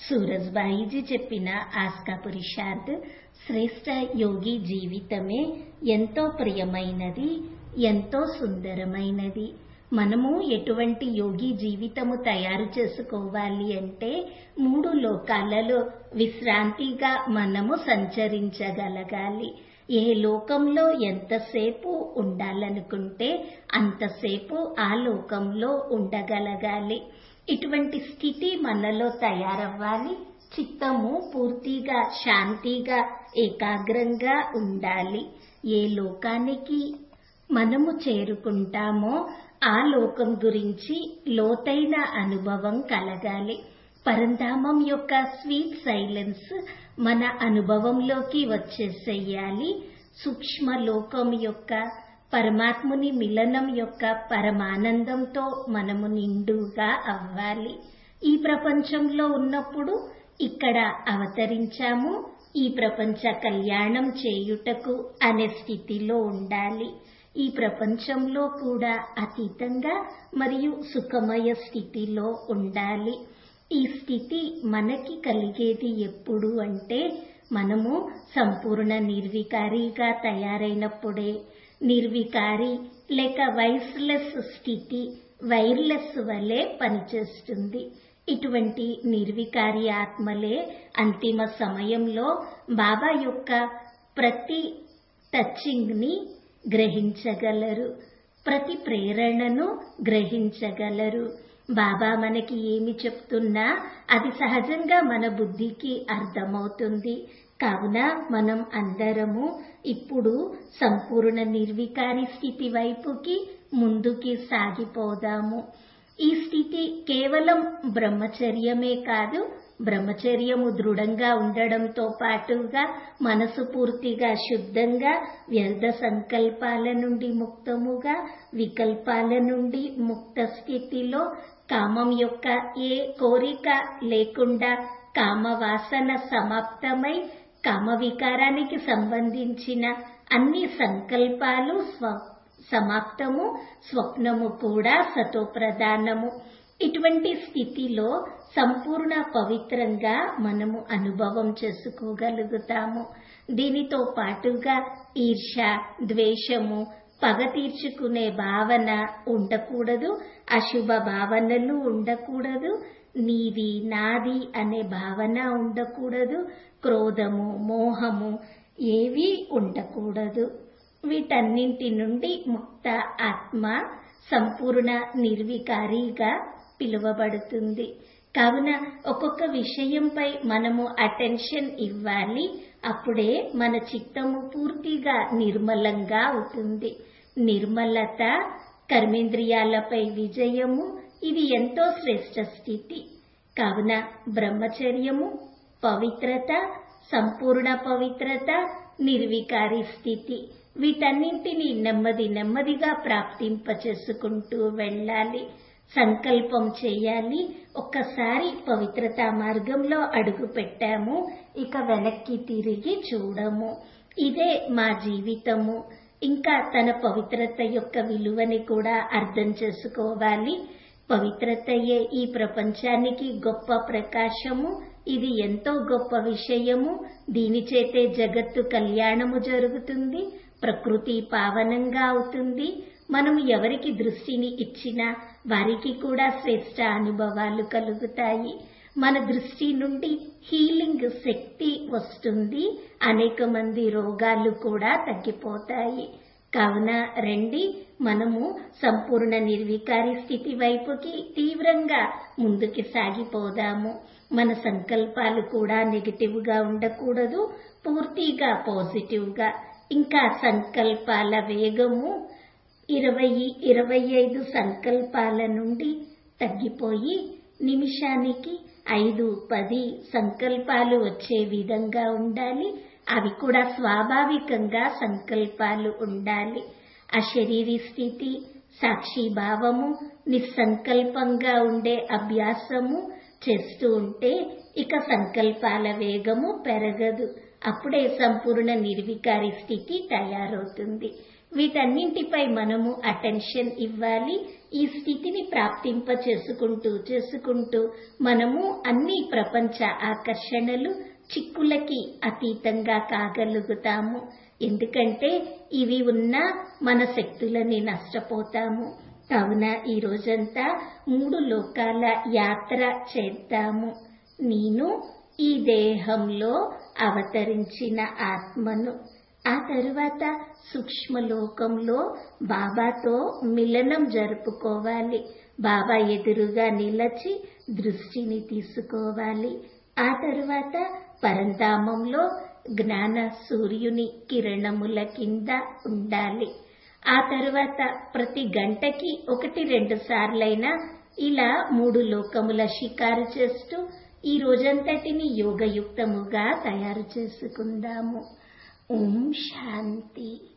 సూరజ్బాయిజీ చెప్పిన ఆస్కా పురుషార్థ్ శ్రేష్ట యోగి జీవితమే ఎంతో ప్రియమైనది ఎంతో సుందరమైనది మనము ఎటువంటి యోగి జీవితము తయారు చేసుకోవాలి అంటే మూడు లోకాలలో విశ్రాంతిగా మనము సంచరించగలగాలి ఏ లోకంలో ఎంతసేపు ఉండాలనుకుంటే అంతసేపు ఆ లోకంలో ఉండగలగాలి ఇటువంటి స్థితి మనలో తయారవ్వాలి చిత్తము పూర్తిగా శాంతిగా ఏకాగ్రంగా ఉండాలి ఏ లోకానికి మనము చేరుకుంటామో ఆ లోకం గురించి లోతైన అనుభవం కలగాలి పరంధామం యొక్క స్వీట్ సైలెన్స్ మన అనుభవంలోకి వచ్చేసేయాలి సూక్ష్మ లోకం యొక్క పరమాత్ముని మిలనం యొక్క పరమానందంతో మనము నిండుగా అవ్వాలి ఈ ప్రపంచంలో ఉన్నప్పుడు ఇక్కడ అవతరించాము ఈ ప్రపంచ కళ్యాణం చేయుటకు అనే స్థితిలో ఉండాలి ఈ ప్రపంచంలో కూడా అతీతంగా మరియు సుఖమయ స్థితిలో ఉండాలి ఈ స్థితి మనకి కలిగేది ఎప్పుడు అంటే మనము సంపూర్ణ నిర్వికారిగా తయారైనప్పుడే నిర్వికారి లేక వైస్లెస్ స్థితి వైర్లెస్ వలె పనిచేస్తుంది ఇటువంటి నిర్వికారి ఆత్మలే అంతిమ సమయంలో బాబా యొక్క ప్రతి టచింగ్ ని గ్రహించగలరు ప్రతి ప్రేరణను గ్రహించగలరు బాబా మనకి ఏమి చెప్తున్నా అది సహజంగా మన బుద్ధికి అర్థమవుతుంది కావున మనం అందరము ఇప్పుడు సంపూర్ణ నిర్వికారి స్థితి వైపుకి ముందుకి సాగిపోదాము ఈ స్థితి కేవలం బ్రహ్మచర్యమే కాదు బ్రహ్మచర్యము దృఢంగా ఉండడంతో పాటుగా మనసు పూర్తిగా శుద్ధంగా వ్యర్థ సంకల్పాల నుండి ముక్తముగా వికల్పాల నుండి ముక్త స్థితిలో కామం యొక్క ఏ కోరిక లేకుండా కామవాసన సమాప్తమై కామ వికారానికి సంబంధించిన అన్ని సంకల్పాలు స్వ సమాప్తము స్వప్నము కూడా సతోప్రధానము ఇటువంటి స్థితిలో సంపూర్ణ పవిత్రంగా మనము అనుభవం చేసుకోగలుగుతాము దీనితో పాటుగా ఈర్ష ద్వేషము పగ తీర్చుకునే భావన ఉండకూడదు అశుభ భావనలు ఉండకూడదు నీది నాది అనే భావన ఉండకూడదు క్రోధము మోహము ఏవీ ఉండకూడదు వీటన్నింటి నుండి ముక్త ఆత్మ సంపూర్ణ నిర్వికారిగా పిలువబడుతుంది కావున ఒక్కొక్క విషయంపై మనము అటెన్షన్ ఇవ్వాలి అప్పుడే మన చిత్తము పూర్తిగా నిర్మలంగా అవుతుంది నిర్మలత కర్మేంద్రియాలపై విజయము ఇది ఎంతో శ్రేష్ట స్థితి కావున బ్రహ్మచర్యము పవిత్రత సంపూర్ణ పవిత్రత నిర్వికారి స్థితి వీటన్నింటినీ నెమ్మది నెమ్మదిగా ప్రాప్తింప చేసుకుంటూ వెళ్ళాలి సంకల్పం చేయాలి ఒక్కసారి పవిత్రతా మార్గంలో అడుగు పెట్టాము ఇక వెనక్కి తిరిగి చూడము ఇదే మా జీవితము ఇంకా తన పవిత్రత యొక్క విలువని కూడా అర్థం చేసుకోవాలి పవిత్రతయే ఈ ప్రపంచానికి గొప్ప ప్రకాశము ఇది ఎంతో గొప్ప విషయము దీని చేతే జగత్తు కళ్యాణము జరుగుతుంది ప్రకృతి పావనంగా అవుతుంది మనం ఎవరికి దృష్టిని ఇచ్చినా వారికి కూడా శ్రేష్ట అనుభవాలు కలుగుతాయి మన దృష్టి నుండి హీలింగ్ శక్తి వస్తుంది అనేక మంది రోగాలు కూడా తగ్గిపోతాయి కావున రండి మనము సంపూర్ణ నిర్వికారి స్థితి వైపుకి తీవ్రంగా ముందుకి సాగిపోదాము మన సంకల్పాలు కూడా నెగిటివ్ గా ఉండకూడదు పూర్తిగా పాజిటివ్ గా ఇంకా సంకల్పాల వేగము ఇరవై ఇరవై ఐదు సంకల్పాల నుండి తగ్గిపోయి నిమిషానికి ఐదు పది సంకల్పాలు వచ్చే విధంగా ఉండాలి అవి కూడా స్వాభావికంగా సంకల్పాలు ఉండాలి అశరీరి స్థితి సాక్షిభావము నిస్సంకల్పంగా ఉండే అభ్యాసము చేస్తూ ఉంటే ఇక సంకల్పాల వేగము పెరగదు అప్పుడే సంపూర్ణ నిర్వికారి స్థితి తయారవుతుంది వీటన్నింటిపై మనము అటెన్షన్ ఇవ్వాలి ఈ స్థితిని ప్రాప్తింప చేసుకుంటూ చేసుకుంటూ మనము అన్ని ప్రపంచ ఆకర్షణలు చిక్కులకి అతీతంగా కాగలుగుతాము ఎందుకంటే ఇవి ఉన్న మన శక్తులని నష్టపోతాము కావున ఈ రోజంతా మూడు లోకాల యాత్ర చేద్దాము నేను ఈ దేహంలో అవతరించిన ఆత్మను ఆ తరువాత సూక్ష్మలోకంలో బాబాతో మిలనం జరుపుకోవాలి బాబా ఎదురుగా నిలచి దృష్టిని తీసుకోవాలి ఆ తరువాత పరంధామంలో జ్ఞాన సూర్యుని కిరణముల కింద ఉండాలి ఆ తరువాత ప్రతి గంటకి ఒకటి రెండు సార్లైనా ఇలా మూడు లోకముల షికారు చేస్తూ ఈ రోజంతటిని యోగయుక్తముగా తయారు చేసుకుందాము ఓం శాంతి